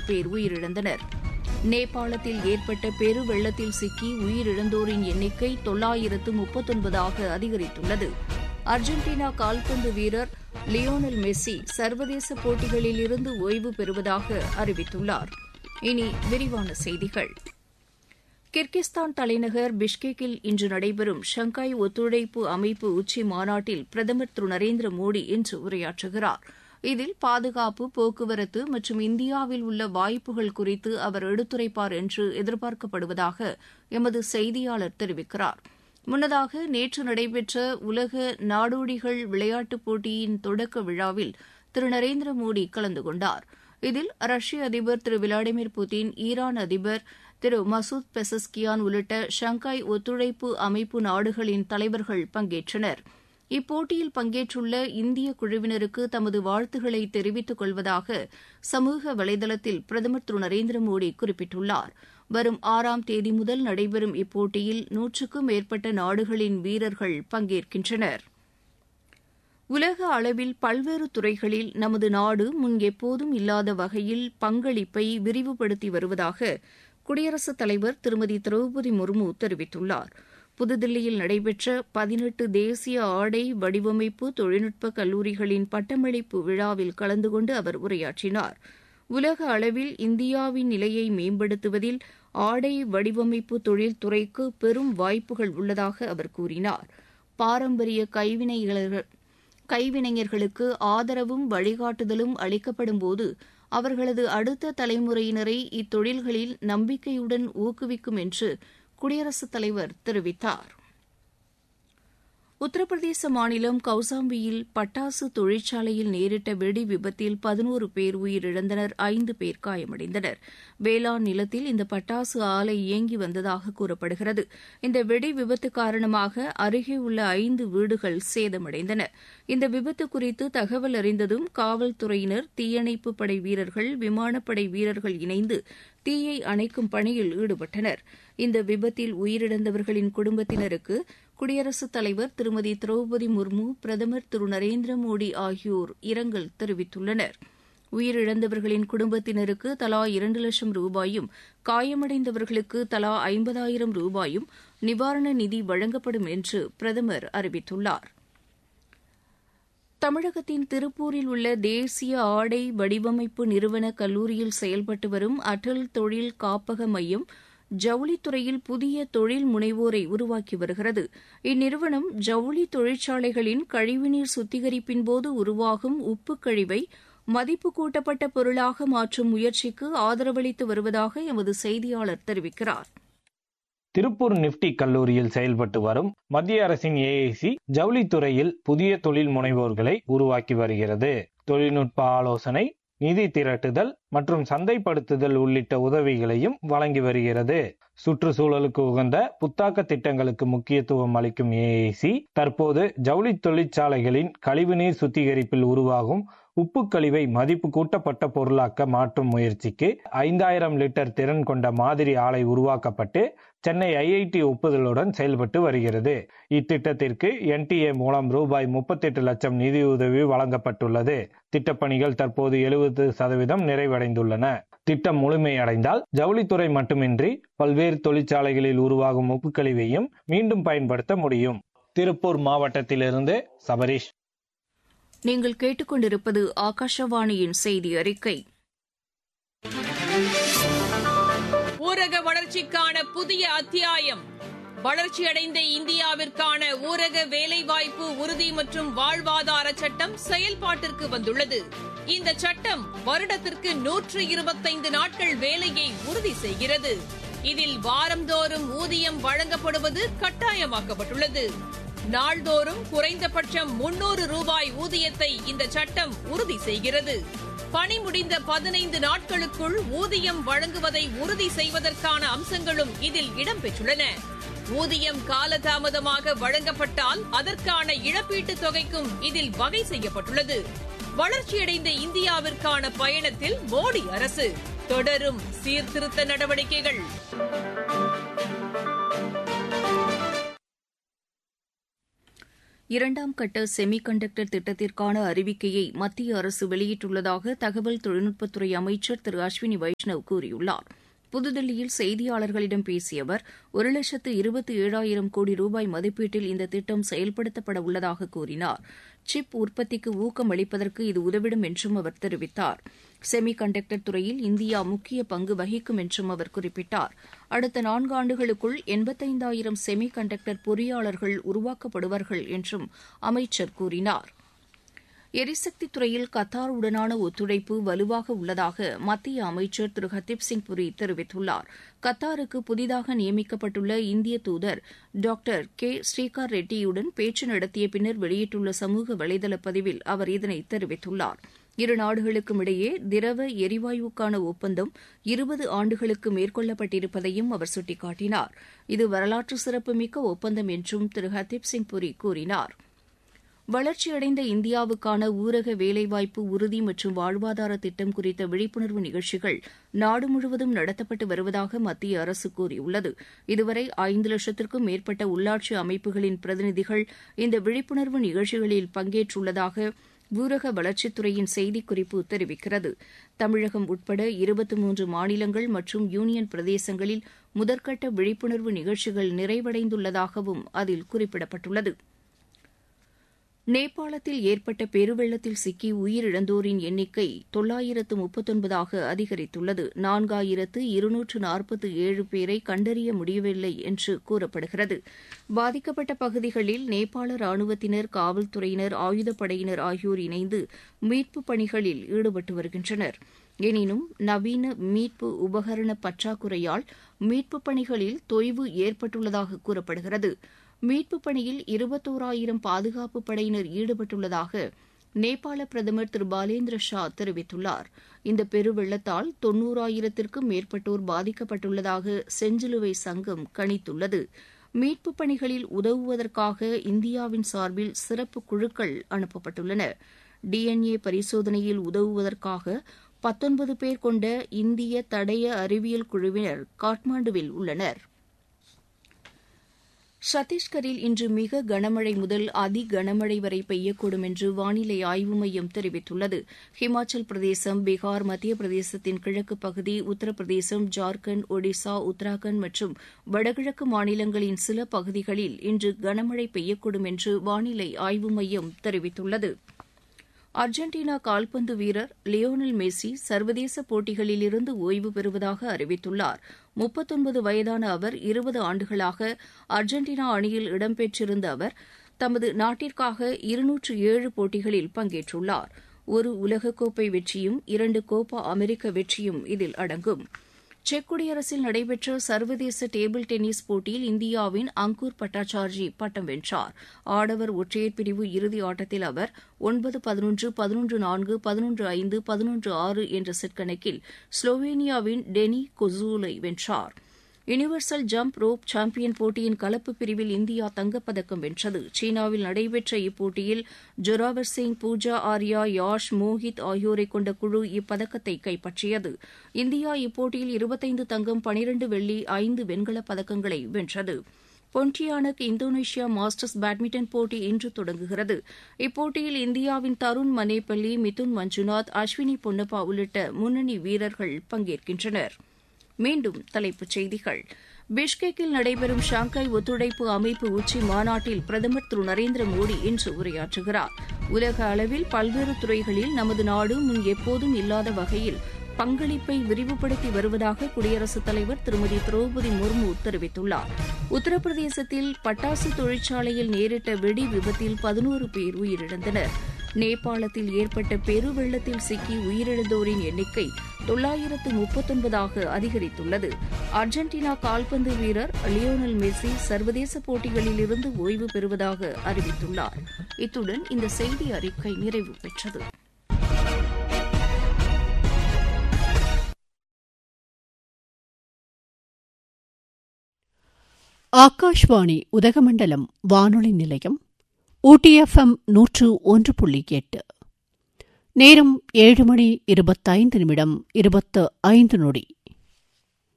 பேர் உயிரிழந்தனர் நேபாளத்தில் ஏற்பட்ட பெரு வெள்ளத்தில் சிக்கி உயிரிழந்தோரின் எண்ணிக்கை தொள்ளாயிரத்து முப்பத்தொன்பதாக அதிகரித்துள்ளது அர்ஜென்டினா கால்பந்து வீரர் லியோனல் மெஸ்ஸி சர்வதேச போட்டிகளில் இருந்து ஓய்வு பெறுவதாக அறிவித்துள்ளார் இனி விரிவான செய்திகள் கிர்கிஸ்தான் தலைநகர் பிஷ்கெக்கில் இன்று நடைபெறும் ஷங்காய் ஒத்துழைப்பு அமைப்பு உச்சி மாநாட்டில் பிரதமர் திரு நரேந்திர மோடி இன்று உரையாற்றுகிறார் இதில் பாதுகாப்பு போக்குவரத்து மற்றும் இந்தியாவில் உள்ள வாய்ப்புகள் குறித்து அவர் எடுத்துரைப்பார் என்று எதிர்பார்க்கப்படுவதாக எமது செய்தியாளர் தெரிவிக்கிறார் முன்னதாக நேற்று நடைபெற்ற உலக நாடோடிகள் விளையாட்டுப் போட்டியின் தொடக்க விழாவில் திரு நரேந்திர மோடி கலந்து கொண்டார் இதில் ரஷ்ய அதிபர் திரு விளாடிமிர் புட்டின் ஈரான் அதிபர் திரு மசூத் பெசஸ்கியான் உள்ளிட்ட ஷங்காய் ஒத்துழைப்பு அமைப்பு நாடுகளின் தலைவர்கள் பங்கேற்றனர் இப்போட்டியில் பங்கேற்றுள்ள இந்திய குழுவினருக்கு தமது வாழ்த்துக்களை தெரிவித்துக் கொள்வதாக சமூக வலைதளத்தில் பிரதமர் திரு நரேந்திர மோடி குறிப்பிட்டுள்ளார் வரும் ஆறாம் தேதி முதல் நடைபெறும் இப்போட்டியில் நூற்றுக்கும் மேற்பட்ட நாடுகளின் வீரர்கள் பங்கேற்கின்றனர் உலக அளவில் பல்வேறு துறைகளில் நமது நாடு முன் எப்போதும் இல்லாத வகையில் பங்களிப்பை விரிவுபடுத்தி வருவதாக குடியரசுத் தலைவர் திருமதி திரௌபதி முர்மு தெரிவித்துள்ளார் புதுதில்லியில் நடைபெற்ற பதினெட்டு தேசிய ஆடை வடிவமைப்பு தொழில்நுட்ப கல்லூரிகளின் பட்டமளிப்பு விழாவில் கலந்து கொண்டு அவர் உரையாற்றினார் உலக அளவில் இந்தியாவின் நிலையை மேம்படுத்துவதில் ஆடை வடிவமைப்பு தொழில்துறைக்கு பெரும் வாய்ப்புகள் உள்ளதாக அவர் கூறினார் பாரம்பரிய கைவினைஞர்கள் கைவினைஞர்களுக்கு ஆதரவும் வழிகாட்டுதலும் அளிக்கப்படும்போது அவர்களது அடுத்த தலைமுறையினரை இத்தொழில்களில் நம்பிக்கையுடன் ஊக்குவிக்கும் என்று குடியரசுத் தலைவர் தெரிவித்தார் உத்தரப்பிரதேச மாநிலம் கௌசாம்பியில் பட்டாசு தொழிற்சாலையில் நேரிட்ட வெடி விபத்தில் பதினோரு பேர் உயிரிழந்தனர் ஐந்து பேர் காயமடைந்தனர் வேளாண் நிலத்தில் இந்த பட்டாசு ஆலை இயங்கி வந்ததாக கூறப்படுகிறது இந்த வெடி விபத்து காரணமாக அருகே உள்ள ஐந்து வீடுகள் சேதமடைந்தன இந்த விபத்து குறித்து தகவல் அறிந்ததும் காவல்துறையினர் தீயணைப்பு படை வீரர்கள் விமானப்படை வீரர்கள் இணைந்து தீயை அணைக்கும் பணியில் ஈடுபட்டனர் இந்த விபத்தில் உயிரிழந்தவர்களின் குடும்பத்தினருக்கு குடியரசுத் தலைவர் திருமதி திரௌபதி முர்மு பிரதமர் திரு நரேந்திர மோடி ஆகியோர் இரங்கல் தெரிவித்துள்ளனர் உயிரிழந்தவர்களின் குடும்பத்தினருக்கு தலா இரண்டு லட்சம் ரூபாயும் காயமடைந்தவர்களுக்கு தலா ஐம்பதாயிரம் ரூபாயும் நிவாரண நிதி வழங்கப்படும் என்று பிரதமர் அறிவித்துள்ளார் தமிழகத்தின் திருப்பூரில் உள்ள தேசிய ஆடை வடிவமைப்பு நிறுவன கல்லூரியில் செயல்பட்டு வரும் அடல் தொழில் காப்பக மையம் ஜவுளித்துறையில் புதிய தொழில் முனைவோரை உருவாக்கி வருகிறது இந்நிறுவனம் ஜவுளி தொழிற்சாலைகளின் கழிவுநீர் சுத்திகரிப்பின் போது உருவாகும் உப்பு கழிவை மதிப்பு கூட்டப்பட்ட பொருளாக மாற்றும் முயற்சிக்கு ஆதரவளித்து வருவதாக எமது செய்தியாளர் தெரிவிக்கிறார் திருப்பூர் நிப்டி கல்லூரியில் செயல்பட்டு வரும் மத்திய அரசின் ஏஐசி ஜவுளித்துறையில் புதிய தொழில் முனைவோர்களை உருவாக்கி வருகிறது தொழில்நுட்ப ஆலோசனை நிதி திரட்டுதல் மற்றும் சந்தைப்படுத்துதல் உள்ளிட்ட உதவிகளையும் வழங்கி வருகிறது சுற்றுச்சூழலுக்கு உகந்த புத்தாக்க திட்டங்களுக்கு முக்கியத்துவம் அளிக்கும் ஏஐசி தற்போது ஜவுளி தொழிற்சாலைகளின் கழிவுநீர் சுத்திகரிப்பில் உருவாகும் உப்பு கழிவை மதிப்பு கூட்டப்பட்ட பொருளாக்க மாற்றும் முயற்சிக்கு ஐந்தாயிரம் லிட்டர் திறன் கொண்ட மாதிரி ஆலை உருவாக்கப்பட்டு சென்னை ஐஐடி ஒப்புதலுடன் செயல்பட்டு வருகிறது இத்திட்டத்திற்கு என்டிஏ மூலம் ரூபாய் முப்பத்தெட்டு லட்சம் நிதியுதவி வழங்கப்பட்டுள்ளது திட்டப்பணிகள் தற்போது எழுபது சதவீதம் நிறைவடைந்துள்ளன திட்டம் முழுமையடைந்தால் ஜவுளித்துறை மட்டுமின்றி பல்வேறு தொழிற்சாலைகளில் உருவாகும் உப்பு கழிவையும் மீண்டும் பயன்படுத்த முடியும் திருப்பூர் மாவட்டத்திலிருந்து சபரீஷ் நீங்கள் கேட்டுக்கொண்டிருப்பது ஆகாஷவாணியின் செய்தி அறிக்கை ஊரக வளர்ச்சிக்கான புதிய அத்தியாயம் வளர்ச்சியடைந்த இந்தியாவிற்கான ஊரக வேலைவாய்ப்பு உறுதி மற்றும் வாழ்வாதார சட்டம் செயல்பாட்டிற்கு வந்துள்ளது இந்த சட்டம் வருடத்திற்கு நூற்று இருபத்தைந்து நாட்கள் வேலையை உறுதி செய்கிறது இதில் வாரந்தோறும் ஊதியம் வழங்கப்படுவது கட்டாயமாக்கப்பட்டுள்ளது நாள்தோறும் குறைந்தபட்சம் முன்னூறு ரூபாய் ஊதியத்தை இந்த சட்டம் உறுதி செய்கிறது பணி முடிந்த பதினைந்து நாட்களுக்குள் ஊதியம் வழங்குவதை உறுதி செய்வதற்கான அம்சங்களும் இதில் இடம்பெற்றுள்ளன ஊதியம் காலதாமதமாக வழங்கப்பட்டால் அதற்கான இழப்பீட்டுத் தொகைக்கும் இதில் வகை செய்யப்பட்டுள்ளது வளர்ச்சியடைந்த இந்தியாவிற்கான பயணத்தில் மோடி அரசு தொடரும் சீர்திருத்த நடவடிக்கைகள் இரண்டாம் கட்ட செமி கண்டக்டர் திட்டத்திற்கான அறிவிக்கையை மத்திய அரசு வெளியிட்டுள்ளதாக தகவல் தொழில்நுட்பத்துறை அமைச்சர் திரு அஸ்வினி வைஷ்ணவ் கூறியுள்ளார் புதுதில்லியில் செய்தியாளர்களிடம் பேசிய அவர் ஒரு லட்சத்து இருபத்தி ஏழாயிரம் கோடி ரூபாய் மதிப்பீட்டில் இந்த திட்டம் செயல்படுத்தப்பட உள்ளதாக கூறினார் சிப் உற்பத்திக்கு ஊக்கம் அளிப்பதற்கு இது உதவிடும் என்றும் அவர் தெரிவித்தார் செமி கண்டக்டர் துறையில் இந்தியா முக்கிய பங்கு வகிக்கும் என்றும் அவர் குறிப்பிட்டார் அடுத்த நான்காண்டுகளுக்குள் எண்பத்தைந்தாயிரம் செமி கண்டக்டர் பொறியாளர்கள் உருவாக்கப்படுவார்கள் என்றும் அமைச்சர் கூறினார் எரிசக்தி துறையில் கத்தாருடனான ஒத்துழைப்பு வலுவாக உள்ளதாக மத்திய அமைச்சர் திரு ஹர்தீப் சிங் புரி தெரிவித்துள்ளார் கத்தாருக்கு புதிதாக நியமிக்கப்பட்டுள்ள இந்திய தூதர் டாக்டர் கே ஸ்ரீகார் ரெட்டியுடன் பேச்சு நடத்திய பின்னர் வெளியிட்டுள்ள சமூக வலைதள பதிவில் அவர் இதனை தெரிவித்துள்ளார் இரு நாடுகளுக்கும் இடையே திரவ எரிவாயுக்கான ஒப்பந்தம் இருபது ஆண்டுகளுக்கு மேற்கொள்ளப்பட்டிருப்பதையும் அவர் சுட்டிக்காட்டினார் இது வரலாற்று சிறப்புமிக்க ஒப்பந்தம் என்றும் திரு ஹர்தீப் சிங் புரி கூறினார் வளர்ச்சியடைந்த இந்தியாவுக்கான ஊரக வேலைவாய்ப்பு உறுதி மற்றும் வாழ்வாதார திட்டம் குறித்த விழிப்புணர்வு நிகழ்ச்சிகள் நாடு முழுவதும் நடத்தப்பட்டு வருவதாக மத்திய அரசு கூறியுள்ளது இதுவரை ஐந்து லட்சத்திற்கும் மேற்பட்ட உள்ளாட்சி அமைப்புகளின் பிரதிநிதிகள் இந்த விழிப்புணர்வு நிகழ்ச்சிகளில் பங்கேற்றுள்ளதாக ஊரக வளர்ச்சித்துறையின் செய்திக்குறிப்பு தெரிவிக்கிறது தமிழகம் உட்பட இருபத்தி மூன்று மாநிலங்கள் மற்றும் யூனியன் பிரதேசங்களில் முதற்கட்ட விழிப்புணர்வு நிகழ்ச்சிகள் நிறைவடைந்துள்ளதாகவும் அதில் குறிப்பிடப்பட்டுள்ளது நேபாளத்தில் ஏற்பட்ட பெருவெள்ளத்தில் சிக்கி உயிரிழந்தோரின் எண்ணிக்கை தொள்ளாயிரத்து முப்பத்தொன்பதாக அதிகரித்துள்ளது நான்காயிரத்து இருநூற்று நாற்பத்தி ஏழு பேரை கண்டறிய முடியவில்லை என்று கூறப்படுகிறது பாதிக்கப்பட்ட பகுதிகளில் நேபாள ராணுவத்தினர் காவல்துறையினர் ஆயுதப்படையினர் ஆகியோர் இணைந்து மீட்புப் பணிகளில் ஈடுபட்டு வருகின்றனர் எனினும் நவீன மீட்பு உபகரண பற்றாக்குறையால் மீட்புப் பணிகளில் தொய்வு ஏற்பட்டுள்ளதாக கூறப்படுகிறது மீட்புப் பணியில் இருபத்தோராயிரம் பாதுகாப்பு படையினர் ஈடுபட்டுள்ளதாக நேபாள பிரதமர் திரு பாலேந்திர ஷா தெரிவித்துள்ளார் இந்த பெருவெள்ளத்தால் தொன்னூறாயிரத்திற்கும் மேற்பட்டோர் பாதிக்கப்பட்டுள்ளதாக செஞ்சிலுவை சங்கம் கணித்துள்ளது மீட்புப் பணிகளில் உதவுவதற்காக இந்தியாவின் சார்பில் சிறப்பு குழுக்கள் அனுப்பப்பட்டுள்ளன டிஎன்ஏ பரிசோதனையில் உதவுவதற்காக பத்தொன்பது பேர் கொண்ட இந்திய தடய அறிவியல் குழுவினர் காட்மாண்டுவில் உள்ளனர் சத்தீஸ்கரில் இன்று மிக கனமழை முதல் அதி கனமழை வரை பெய்யக்கூடும் என்று வானிலை ஆய்வு மையம் தெரிவித்துள்ளது ஹிமாச்சல் பிரதேசம் பீகார் மத்திய பிரதேசத்தின் கிழக்கு பகுதி உத்தரப்பிரதேசம் ஜார்க்கண்ட் ஒடிசா உத்தராகண்ட் மற்றும் வடகிழக்கு மாநிலங்களின் சில பகுதிகளில் இன்று கனமழை பெய்யக்கூடும் என்று வானிலை ஆய்வு மையம் தெரிவித்துள்ளது அர்ஜென்டினா கால்பந்து வீரர் லியோனல் மெஸ்ஸி சர்வதேச போட்டிகளிலிருந்து ஓய்வு பெறுவதாக அறிவித்துள்ளார் முப்பத்தொன்பது வயதான அவர் இருபது ஆண்டுகளாக அர்ஜென்டினா அணியில் இடம்பெற்றிருந்த அவர் தமது நாட்டிற்காக இருநூற்று ஏழு போட்டிகளில் பங்கேற்றுள்ளார் ஒரு உலகக்கோப்பை வெற்றியும் இரண்டு கோப்பா அமெரிக்க வெற்றியும் இதில் அடங்கும் செக் குடியரசில் நடைபெற்ற சர்வதேச டேபிள் டென்னிஸ் போட்டியில் இந்தியாவின் அங்கூர் பட்டாச்சார்ஜி பட்டம் வென்றார் ஆடவர் ஒற்றையர் பிரிவு இறுதி ஆட்டத்தில் அவர் ஒன்பது பதினொன்று பதினொன்று நான்கு பதினொன்று ஐந்து பதினொன்று ஆறு என்ற செட் கணக்கில் ஸ்லோவேனியாவின் டெனி கொசூலை வென்றார் யுனிவர்சல் ஜம்ப் ரோப் சாம்பியன் போட்டியின் கலப்பு பிரிவில் இந்தியா தங்கப்பதக்கம் வென்றது சீனாவில் நடைபெற்ற இப்போட்டியில் ஜொராவர் சிங் பூஜா ஆர்யா யாஷ் மோஹித் ஆகியோரை கொண்ட குழு இப்பதக்கத்தை கைப்பற்றியது இந்தியா இப்போட்டியில் இருபத்தைந்து தங்கம் பனிரண்டு வெள்ளி ஐந்து வெண்கலப் பதக்கங்களை வென்றது பொன்டியானக் இந்தோனேஷியா மாஸ்டர்ஸ் பேட்மிண்டன் போட்டி இன்று தொடங்குகிறது இப்போட்டியில் இந்தியாவின் தருண் மனேபள்ளி மிதுன் மஞ்சுநாத் அஸ்வினி பொன்னப்பா உள்ளிட்ட முன்னணி வீரர்கள் பங்கேற்கின்றனர் மீண்டும் தலைப்புச் செய்திகள் பிஷ்கெக்கில் நடைபெறும் ஷாங்காய் ஒத்துழைப்பு அமைப்பு உச்சி மாநாட்டில் பிரதமர் திரு நரேந்திர மோடி இன்று உரையாற்றுகிறார் உலக அளவில் பல்வேறு துறைகளில் நமது நாடு முன் எப்போதும் இல்லாத வகையில் பங்களிப்பை விரிவுபடுத்தி வருவதாக குடியரசுத் தலைவர் திருமதி திரௌபதி முர்மு தெரிவித்துள்ளார் உத்தரப்பிரதேசத்தில் பட்டாசு தொழிற்சாலையில் நேரிட்ட வெடி விபத்தில் பதினோரு பேர் உயிரிழந்தனர் நேபாளத்தில் ஏற்பட்ட பெருவெள்ளத்தில் சிக்கி உயிரிழந்தோரின் எண்ணிக்கை தொள்ளாயிரத்து முப்பத்தொன்பதாக அதிகரித்துள்ளது அர்ஜென்டினா கால்பந்து வீரர் லியோனல் மெஸ்ஸி சர்வதேச போட்டிகளிலிருந்து ஓய்வு பெறுவதாக அறிவித்துள்ளார் இத்துடன் இந்த செய்தி அறிக்கை நிறைவு பெற்றது ஆகாஷ்வாணி உதகமண்டலம் வானொலி நிலையம் ஊட்டிஎஃப்எம் நூற்று ஒன்று புள்ளி எட்டு நேரம் ஏழு மணி இருபத்தைந்து நிமிடம் இருபத்து ஐந்து நொடி